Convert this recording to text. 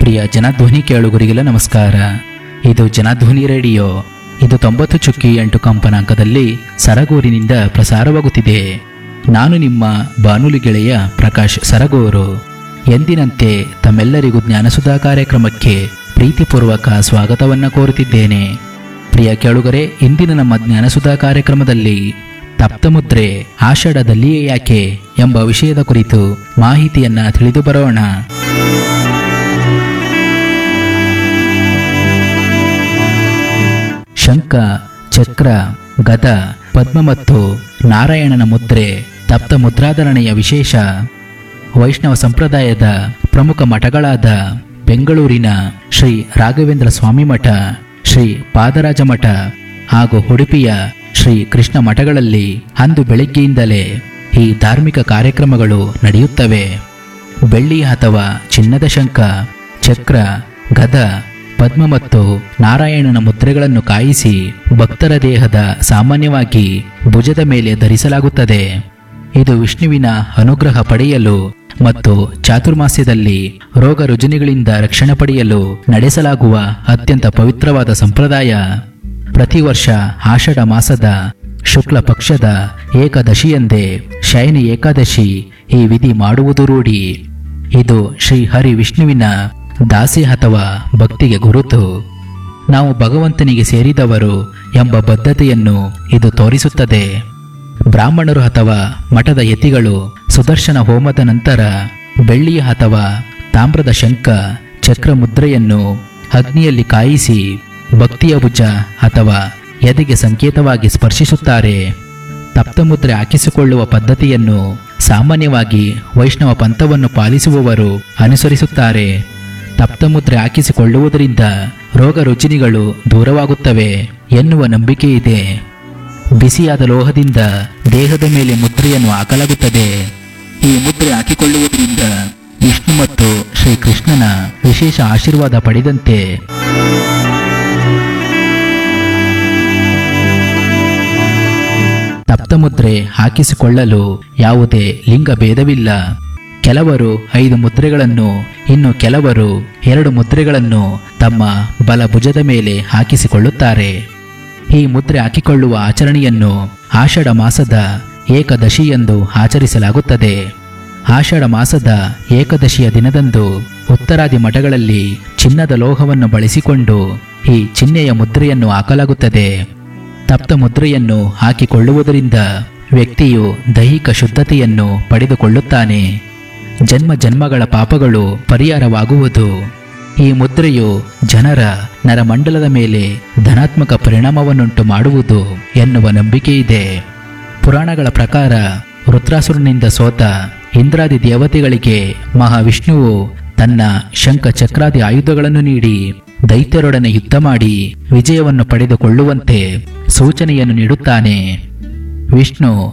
ಪ್ರಿಯ ಜನಧ್ವನಿ ಕೇಳುಗರಿಗೆಲ್ಲ ನಮಸ್ಕಾರ ಇದು ಜನಧ್ವನಿ ರೇಡಿಯೋ ಇದು ತೊಂಬತ್ತು ಚುಕ್ಕಿ ಎಂಟು ಕಂಪನಾಂಕದಲ್ಲಿ ಸರಗೂರಿನಿಂದ ಪ್ರಸಾರವಾಗುತ್ತಿದೆ ನಾನು ನಿಮ್ಮ ಬಾನುಲಿ ಗೆಳೆಯ ಪ್ರಕಾಶ್ ಸರಗೂರು ಎಂದಿನಂತೆ ತಮ್ಮೆಲ್ಲರಿಗೂ ಜ್ಞಾನಸುಧಾ ಕಾರ್ಯಕ್ರಮಕ್ಕೆ ಪ್ರೀತಿಪೂರ್ವಕ ಸ್ವಾಗತವನ್ನ ಕೋರುತ್ತಿದ್ದೇನೆ ಪ್ರಿಯ ಕೇಳುಗರೆ ಇಂದಿನ ನಮ್ಮ ಜ್ಞಾನಸುಧಾ ಕಾರ್ಯಕ್ರಮದಲ್ಲಿ ತಪ್ತಮುದ್ರೆ ಆಷಾಢದಲ್ಲಿಯೇ ಯಾಕೆ ಎಂಬ ವಿಷಯದ ಕುರಿತು ಮಾಹಿತಿಯನ್ನ ತಿಳಿದು ಬರೋಣ ಶಂಖ ಚಕ್ರ ಗದ ಪದ್ಮ ಮತ್ತು ನಾರಾಯಣನ ಮುದ್ರೆ ತಪ್ತ ಮುದ್ರಾಧರಣೆಯ ವಿಶೇಷ ವೈಷ್ಣವ ಸಂಪ್ರದಾಯದ ಪ್ರಮುಖ ಮಠಗಳಾದ ಬೆಂಗಳೂರಿನ ಶ್ರೀ ರಾಘವೇಂದ್ರ ಸ್ವಾಮಿ ಮಠ ಶ್ರೀ ಪಾದರಾಜ ಮಠ ಹಾಗೂ ಉಡುಪಿಯ ಶ್ರೀ ಕೃಷ್ಣ ಮಠಗಳಲ್ಲಿ ಅಂದು ಬೆಳಿಗ್ಗೆಯಿಂದಲೇ ಈ ಧಾರ್ಮಿಕ ಕಾರ್ಯಕ್ರಮಗಳು ನಡೆಯುತ್ತವೆ ಬೆಳ್ಳಿ ಅಥವಾ ಚಿನ್ನದ ಶಂಖ ಚಕ್ರ ಗದ ಪದ್ಮ ಮತ್ತು ನಾರಾಯಣನ ಮುದ್ರೆಗಳನ್ನು ಕಾಯಿಸಿ ಭಕ್ತರ ದೇಹದ ಸಾಮಾನ್ಯವಾಗಿ ಭುಜದ ಮೇಲೆ ಧರಿಸಲಾಗುತ್ತದೆ ಇದು ವಿಷ್ಣುವಿನ ಅನುಗ್ರಹ ಪಡೆಯಲು ಮತ್ತು ಚಾತುರ್ಮಾಸ್ಯದಲ್ಲಿ ರೋಗ ರುಜಿನಗಳಿಂದ ರಕ್ಷಣೆ ಪಡೆಯಲು ನಡೆಸಲಾಗುವ ಅತ್ಯಂತ ಪವಿತ್ರವಾದ ಸಂಪ್ರದಾಯ ಪ್ರತಿ ವರ್ಷ ಆಷಾಢ ಮಾಸದ ಶುಕ್ಲ ಪಕ್ಷದ ಏಕಾದಶಿಯಂದೇ ಶಯನಿ ಏಕಾದಶಿ ಈ ವಿಧಿ ಮಾಡುವುದು ರೂಢಿ ಇದು ಶ್ರೀ ಹರಿ ವಿಷ್ಣುವಿನ ದಾಸಿ ಅಥವಾ ಭಕ್ತಿಗೆ ಗುರುತು ನಾವು ಭಗವಂತನಿಗೆ ಸೇರಿದವರು ಎಂಬ ಬದ್ಧತೆಯನ್ನು ಇದು ತೋರಿಸುತ್ತದೆ ಬ್ರಾಹ್ಮಣರು ಅಥವಾ ಮಠದ ಯತಿಗಳು ಸುದರ್ಶನ ಹೋಮದ ನಂತರ ಬೆಳ್ಳಿಯ ಅಥವಾ ತಾಮ್ರದ ಶಂಖ ಚಕ್ರ ಮುದ್ರೆಯನ್ನು ಅಗ್ನಿಯಲ್ಲಿ ಕಾಯಿಸಿ ಭಕ್ತಿಯ ಭುಜ ಅಥವಾ ಎದೆಗೆ ಸಂಕೇತವಾಗಿ ಸ್ಪರ್ಶಿಸುತ್ತಾರೆ ತಪ್ತಮುದ್ರೆ ಹಾಕಿಸಿಕೊಳ್ಳುವ ಪದ್ಧತಿಯನ್ನು ಸಾಮಾನ್ಯವಾಗಿ ವೈಷ್ಣವ ಪಂಥವನ್ನು ಪಾಲಿಸುವವರು ಅನುಸರಿಸುತ್ತಾರೆ ತಪ್ತಮುದ್ರೆ ಹಾಕಿಸಿಕೊಳ್ಳುವುದರಿಂದ ರೋಗ ರುಚಿನಿಗಳು ದೂರವಾಗುತ್ತವೆ ಎನ್ನುವ ನಂಬಿಕೆ ಇದೆ ಬಿಸಿಯಾದ ಲೋಹದಿಂದ ದೇಹದ ಮೇಲೆ ಮುದ್ರೆಯನ್ನು ಹಾಕಲಾಗುತ್ತದೆ ಈ ಮುದ್ರೆ ಹಾಕಿಕೊಳ್ಳುವುದರಿಂದ ವಿಷ್ಣು ಮತ್ತು ಶ್ರೀಕೃಷ್ಣನ ವಿಶೇಷ ಆಶೀರ್ವಾದ ಪಡೆದಂತೆ ತಪ್ತಮುದ್ರೆ ಹಾಕಿಸಿಕೊಳ್ಳಲು ಯಾವುದೇ ಲಿಂಗ ಭೇದವಿಲ್ಲ ಕೆಲವರು ಐದು ಮುದ್ರೆಗಳನ್ನು ಇನ್ನು ಕೆಲವರು ಎರಡು ಮುದ್ರೆಗಳನ್ನು ತಮ್ಮ ಬಲ ಭುಜದ ಮೇಲೆ ಹಾಕಿಸಿಕೊಳ್ಳುತ್ತಾರೆ ಈ ಮುದ್ರೆ ಹಾಕಿಕೊಳ್ಳುವ ಆಚರಣೆಯನ್ನು ಆಷಾಢ ಮಾಸದ ಏಕದಶಿ ಎಂದು ಆಚರಿಸಲಾಗುತ್ತದೆ ಆಷಾಢ ಮಾಸದ ಏಕದಶಿಯ ದಿನದಂದು ಉತ್ತರಾದಿ ಮಠಗಳಲ್ಲಿ ಚಿನ್ನದ ಲೋಹವನ್ನು ಬಳಸಿಕೊಂಡು ಈ ಚಿಹ್ನೆಯ ಮುದ್ರೆಯನ್ನು ಹಾಕಲಾಗುತ್ತದೆ ತಪ್ತ ಮುದ್ರೆಯನ್ನು ಹಾಕಿಕೊಳ್ಳುವುದರಿಂದ ವ್ಯಕ್ತಿಯು ದೈಹಿಕ ಶುದ್ಧತೆಯನ್ನು ಪಡೆದುಕೊಳ್ಳುತ್ತಾನೆ ಜನ್ಮ ಜನ್ಮಗಳ ಪಾಪಗಳು ಪರಿಹಾರವಾಗುವುದು ಈ ಮುದ್ರೆಯು ಜನರ ನರಮಂಡಲದ ಮೇಲೆ ಧನಾತ್ಮಕ ಪರಿಣಾಮವನ್ನುಂಟು ಮಾಡುವುದು ಎನ್ನುವ ನಂಬಿಕೆ ಇದೆ ಪುರಾಣಗಳ ಪ್ರಕಾರ ರುದ್ರಾಸುರನಿಂದ ಸೋತ ಇಂದ್ರಾದಿ ದೇವತೆಗಳಿಗೆ ಮಹಾವಿಷ್ಣುವು ತನ್ನ ಶಂಖ ಚಕ್ರಾದಿ ಆಯುಧಗಳನ್ನು ನೀಡಿ ದೈತ್ಯರೊಡನೆ ಯುದ್ಧ ಮಾಡಿ ವಿಜಯವನ್ನು ಪಡೆದುಕೊಳ್ಳುವಂತೆ ಸೂಚನೆಯನ್ನು ನೀಡುತ್ತಾನೆ ವಿಷ್ಣು